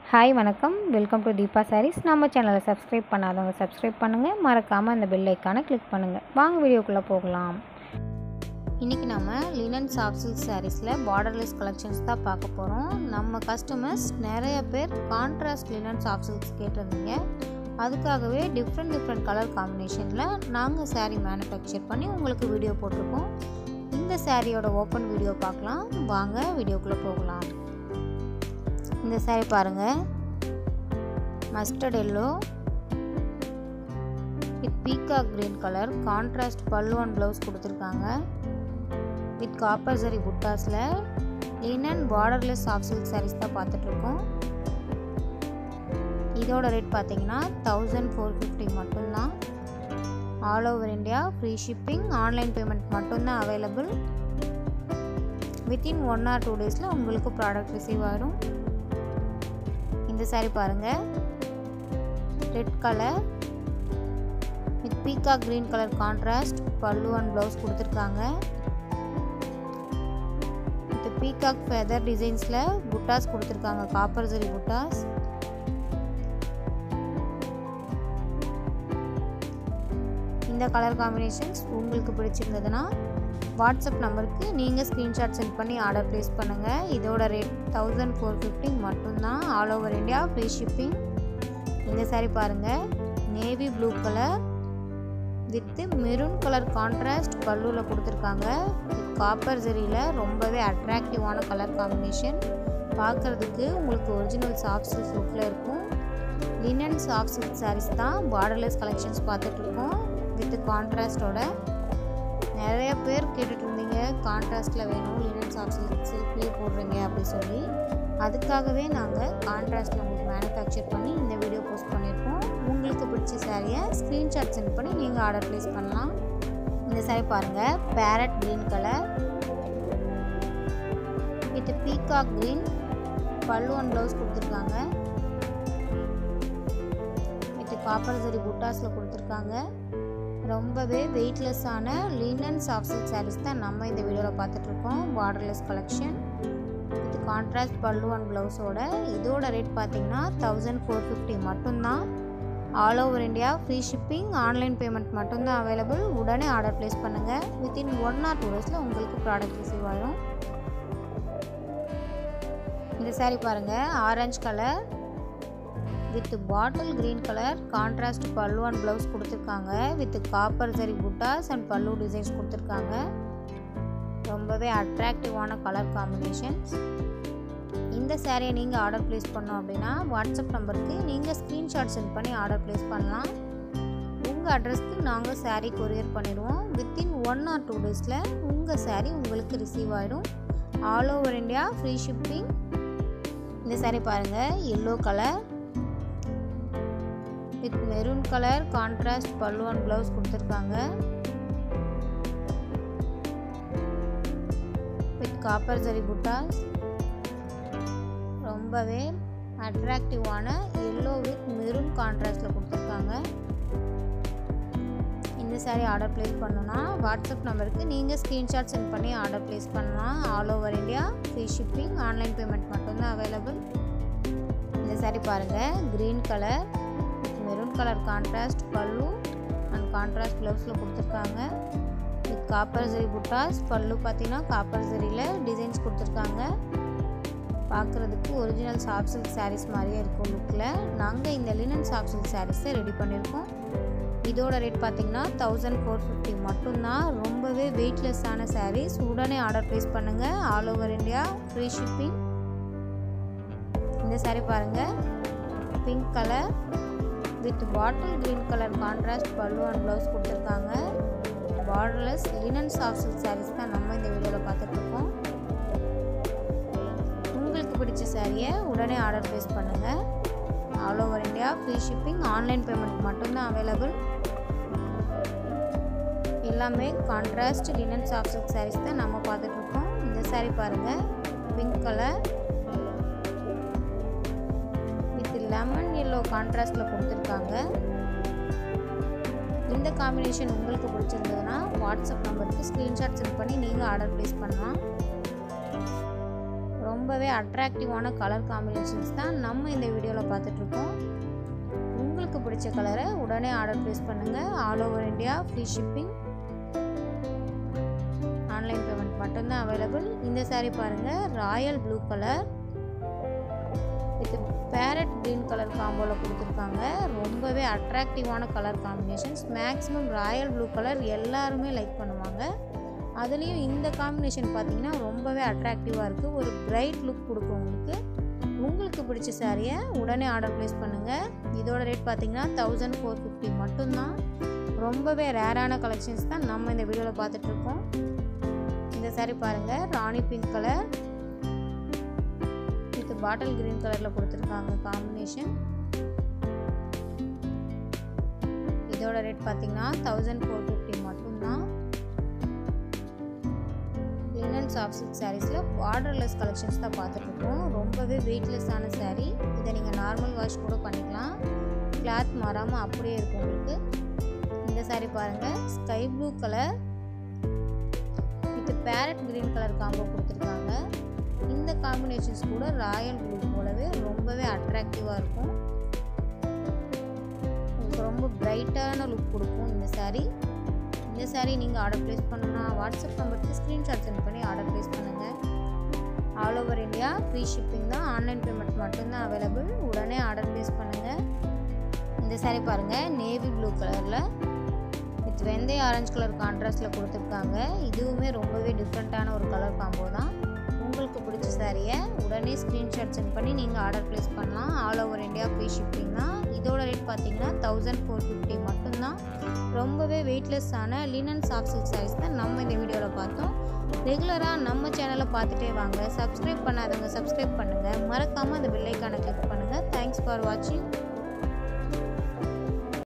hi வணக்கம் welcome to Deepa saris நம்ம சேனலை சப்ஸ்கிரைப் பண்ணாதவங்க சப்ஸ்கிரைப் பண்ணுங்கள் மறக்காமல் அந்த பெல் ஐக்கானை கிளிக் பண்ணுங்கள் வாங்க வீடியோக்குள்ளே போகலாம் இன்றைக்கி நம்ம லினன் சாஃப்ட் சில்க் சாரீஸில் பார்டர்லெஸ் கலெக்ஷன்ஸ் தான் பார்க்க போகிறோம் நம்ம கஸ்டமர்ஸ் நிறைய பேர் கான்ட்ராஸ்ட் லினன் சாஃப்ட் சில்க்ஸ் கேட்டிருந்தீங்க அதுக்காகவே டிஃப்ரெண்ட் டிஃப்ரெண்ட் கலர் காம்பினேஷனில் நாங்கள் saree மேனுஃபேக்சர் பண்ணி உங்களுக்கு வீடியோ போட்டிருக்கோம் இந்த சாரியோட ஓப்பன் வீடியோ பார்க்கலாம் வாங்க வீடியோக்குள்ளே போகலாம் இந்த saree பாருங்கள் mustard yellow with peacock green colour contrast pallu and blouse கொடுத்துருக்காங்க வித் காப்பர் சரி புட்டாஸில் linen borderless soft silk sarees தான் பார்த்துட்ருக்கோம் இதோட ரேட் பார்த்தீங்கன்னா தௌசண்ட் ஃபோர் ஃபிஃப்டி மட்டும்தான் all over India free shipping online payment மட்டும்தான் available within one or two டேஸில் உங்களுக்கு ப்ராடக்ட் ரிசீவ் ஆகிடும் இந்த saree பாருங்கள் red colour with peacock green colour contrast pallu and blouse கொடுத்துருக்காங்க வித் பீகாக் ஃபெதர் டிசைன்ஸில் புட்டாஸ் கொடுத்துருக்காங்க காப்பர் ஜரி புட்டாஸ் இந்த கலர் காம்பினேஷன்ஸ் உங்களுக்கு பிடிச்சிருந்ததுன்னா வாட்ஸ்அப் நம்பருக்கு நீங்கள் ஸ்க்ரீன்ஷாட் சென்ட் பண்ணி ஆர்டர் ப்ளேஸ் பண்ணுங்கள் இதோட ரேட் தௌசண்ட் ஃபோர் ஃபிஃப்டி மட்டும்தான் all over India free shipping இந்த saree பாருங்கள் navy blue colour with maroon colour contrast பல்லுவில் கொடுத்துருக்காங்க காப்பர் ஜெரியில் ரொம்பவே அட்ராக்டிவான கலர் காம்பினேஷன் பார்க்குறதுக்கு உங்களுக்கு ஒரிஜினல் சாஃப்ட் சில்க் லுக்கில் இருக்கும் லினன் சாஃப்ட் சில்க் சாரீஸ் தான் பார்டர்லெஸ் கலெக்ஷன்ஸ் பார்த்துட்ருக்கோம் வித் கான்ட்ராஸ்டோட நிறைய பேர் கேட்டுட்டு இருந்தீங்க கான்ட்ராஸ்டில் வேணும் லினன் சாஃப்ட் சில்க் சில்க்லேயே போடுறீங்க அப்படி சொல்லி அதுக்காகவே நாங்கள் கான்ட்ராஸ்டில் உங்களுக்கு மேனுஃபேக்சர் பண்ணி இந்த வீடியோ போஸ்ட் பண்ணியிருக்கோம் உங்களுக்கு பிடிச்ச சாரியை ஸ்க்ரீன்ஷாட் சென்ட் பண்ணி நீங்கள் ஆர்டர் ப்ளேஸ் பண்ணலாம் இந்த சாரி பாருங்கள் parrot green colour with peacock green pallu and blouse கொடுத்துருக்காங்க வித் காப்பர் சரி புட்டாஸில் கொடுத்துருக்காங்க ரொம்பவே வெயிட்லெஸ்ஸான லினன் சாஃப்ட் சில்க் சாரீஸ் தான் நம்ம இந்த வீடியோவில் பார்த்துட்ருக்கோம் borderless collection with contrast pallu and ப்ளவுஸோட இதோட ரேட் பார்த்தீங்கன்னா தௌசண்ட் ஃபோர் ஃபிஃப்டி மட்டும்தான் all over India free shipping online payment மட்டும்தான் அவைலபிள் உடனே ஆர்டர் ப்ளேஸ் பண்ணுங்கள் வித்தின் ஒன் ஆர் டூ டேஸில் உங்களுக்கு ப்ராடக்ட் ரிசீவ் ஆகிடும் இந்த saree பாருங்கள் orange colour with bottle green colour contrast pallu and blouse கொடுத்துருக்காங்க with copper zari buttas and பல்லு டிசைன்ஸ் கொடுத்துருக்காங்க ரொம்பவே அட்ராக்டிவான கலர் காம்பினேஷன்ஸ் இந்த சேரீயை நீங்கள் ஆர்டர் ப்ளேஸ் பண்ணோம் அப்படின்னா வாட்ஸ்அப் நம்பருக்கு நீங்கள் ஸ்க்ரீன்ஷாட் சென்ட் பண்ணி ஆர்டர் ப்ளேஸ் பண்ணலாம் உங்கள் அட்ரஸ்க்கு நாங்கள் saree கொரியர் பண்ணிடுவோம் வித்தின் ஒன் ஆர் டூ டேஸில் உங்கள் saree உங்களுக்கு ரிசீவ் ஆகிடும் all over India free shipping இந்த saree பாருங்கள் yellow colour with maroon colour contrast pallu and blouse கொடுத்துருக்காங்க வித் காப்பர் ஜரி புட்டாஸ் ரொம்பவே அட்ராக்டிவான எல்லோ வித் மெரூன் கான்ட்ராஸ்டில் கொடுத்துருக்காங்க இந்த saree ஆர்டர் ப்ளேஸ் பண்ணணும்னா வாட்ஸ்அப் நம்பருக்கு நீங்கள் ஸ்க்ரீன்ஷாட் சென்ட் பண்ணி ஆர்டர் ப்ளேஸ் பண்ணலாம் all over India free shipping online payment மட்டும்தான் அவைலபிள் இந்த saree பாருங்கள் green colour maroon colour contrast pallu and contrast ப்ளவுஸில் கொடுத்துருக்காங்க வித் காப்பர் ஜரி புட்டாஸ் பல்லு பார்த்தீங்கன்னா காப்பர் ஜரியில் டிசைன்ஸ் கொடுத்துருக்காங்க பார்க்குறதுக்கு ஒரிஜினல் சாஃப்ட் சில்க் சாரீஸ் மாதிரியே இருக்கும் லுக்கில் நாங்கள் இந்த லினன் சாஃப்ட் சில்க் சாரீஸை ரெடி பண்ணியிருக்கோம் இதோட ரேட் பார்த்தீங்கன்னா தௌசண்ட் ஃபோர் ஃபிஃப்டி மட்டும்தான் ரொம்பவே வெயிட்லெஸ்ஸான சாரீஸ் உடனே ஆர்டர் ப்ளேஸ் பண்ணுங்கள் all over India free shipping இந்த saree பாருங்கள் pink colour with bottle green colour contrast pallu and blouse கொடுத்துருக்காங்க borderless linen soft silk sarees தான் நம்ம இந்த வீடியோவில் பார்த்துட்ருக்கோம் உங்களுக்கு பிடிச்ச சாரியை உடனே ஆர்டர் ப்ளேஸ் பண்ணுங்கள் all over India free shipping online payment மட்டும்தான் அவைலபிள் எல்லாமே contrast linen soft silk sarees தான் நம்ம பார்த்துட்ருக்கோம் இந்த saree பாருங்கள் pink colour with lemon yellow கான்ட்ராஸ்டில் கொடுத்துருக்காங்க இந்த காம்பினேஷன் உங்களுக்கு பிடிச்சிருந்ததுன்னா வாட்ஸ்அப் நம்பருக்கு ஸ்க்ரீன்ஷாட் சென்ட் பண்ணி நீங்கள் ஆர்டர் ப்ளேஸ் பண்ணலாம் ரொம்ப ரொம்பவே அட்ராக்டிவான கலர் காம்பினேஷன்ஸ் தான் நம்ம இந்த வீடியோவில் பார்த்துட்ருக்கோம் உங்களுக்கு பிடிச்ச கலரை உடனே ஆர்டர் ப்ளேஸ் பண்ணுங்கள் all over India free shipping online payment மட்டும்தான் அவைலபிள் இந்த சாரீ பாருங்கள் royal blue colour with parrot green colour காம்போவில் கொடுத்துருக்காங்க ரொம்பவே அட்ராக்டிவான colour combinations maximum royal blue colour எல்லாருமே லைக் பண்ணுவாங்க அதுலேயும் இந்த காம்பினேஷன் பார்த்தீங்கன்னா ரொம்பவே அட்ராக்டிவாக இருக்குது ஒரு பிரைட் லுக் கொடுக்கும் உங்களுக்கு உங்களுக்கு பிடிச்ச சாரியை உடனே ஆர்டர் ப்ளேஸ் பண்ணுங்கள் இதோட ரேட் பார்த்தீங்கன்னா தௌசண்ட் ஃபோர் ஃபிஃப்டி மட்டும்தான் ரொம்பவே ரேரான கலெக்ஷன்ஸ் தான் நம்ம இந்த வீடியோவில் பார்த்துட்ருக்கோம் இந்த சாரீ பாருங்கள் rani pink colour with bottle green கலரில் கொடுத்துருக்காங்க காம்பினேஷன் இதோட ரேட் பார்த்தீங்கன்னா தௌசண்ட் ஃபோர் ஃபிஃப்டி மட்டும்தான் லினன் சாஃப்ட் சில்க் சாரீஸில் பார்டர்லெஸ் கலெக்ஷன்ஸ் தான் பார்த்துட்ருக்கோம் ரொம்பவே வெயிட்லெஸ்ஸான சாரீ இதை நீங்கள் நார்மல் வாஷ் கூட பண்ணிக்கலாம் கிளாத் மாறாமல் அப்படியே இருக்கும் உங்களுக்கு இந்த சாரீ பாருங்கள் sky blue colour with parrot green colour combo கொடுத்துருக்காங்க இந்த காம்பினேஷன்ஸ் கூட ராயல் ப்ளூ போலவே ரொம்பவே அட்ராக்டிவாக இருக்கும் உங்களுக்கு ரொம்ப பிரைட்டான லுக் கொடுக்கும் இந்த சாரீ இந்த சாரீ நீங்கள் ஆர்டர் ப்ளேஸ் பண்ணால் வாட்ஸ்அப் நம்பருக்கு ஸ்க்ரீன்ஷாட் சென்ட் பண்ணி ஆர்டர் ப்ளேஸ் பண்ணுங்கள் all over India free shipping தான் ஆன்லைன் பேமெண்ட் மட்டும்தான் அவைலபிள் உடனே ஆர்டர் ப்ளேஸ் பண்ணுங்கள் இந்த சாரீ பாருங்கள் நேவி ப்ளூ கலரில் வித் வெந்தய ஆரஞ்சு கலர் கான்ட்ராஸ்டில் கொடுத்துருக்காங்க இதுவுமே ரொம்பவே டிஃப்ரெண்ட்டான ஒரு கலர் காம்போ தான் உங்களுக்கு பிடிச்ச சாரியை உடனே ஸ்க்ரீன்ஷாட் சென்ட் பண்ணி நீங்கள் ஆர்டர் ப்ளேஸ் பண்ணலாம் all over India free shipping தான் இதோட ரேட் பார்த்தீங்கன்னா தௌசண்ட் ஃபோர் ஃபிஃப்டி மட்டும்தான் ரொம்பவே வெயிட்லெஸ்ஸான லினன் சாஃப்ட் சில்க் சாரீஸ் தான் நம்ம இந்த வீடியோவில் பார்த்தோம் ரெகுலராக நம்ம சேனலை பார்த்துட்டே வாங்க சப்ஸ்கிரைப் பண்ணாதவங்க சப்ஸ்கிரைப் பண்ணுங்கள் மறக்காமல் அந்த பெல்லைக்கான கிளிக் பண்ணுங்கள் தேங்க்ஸ் ஃபார் வாட்சிங்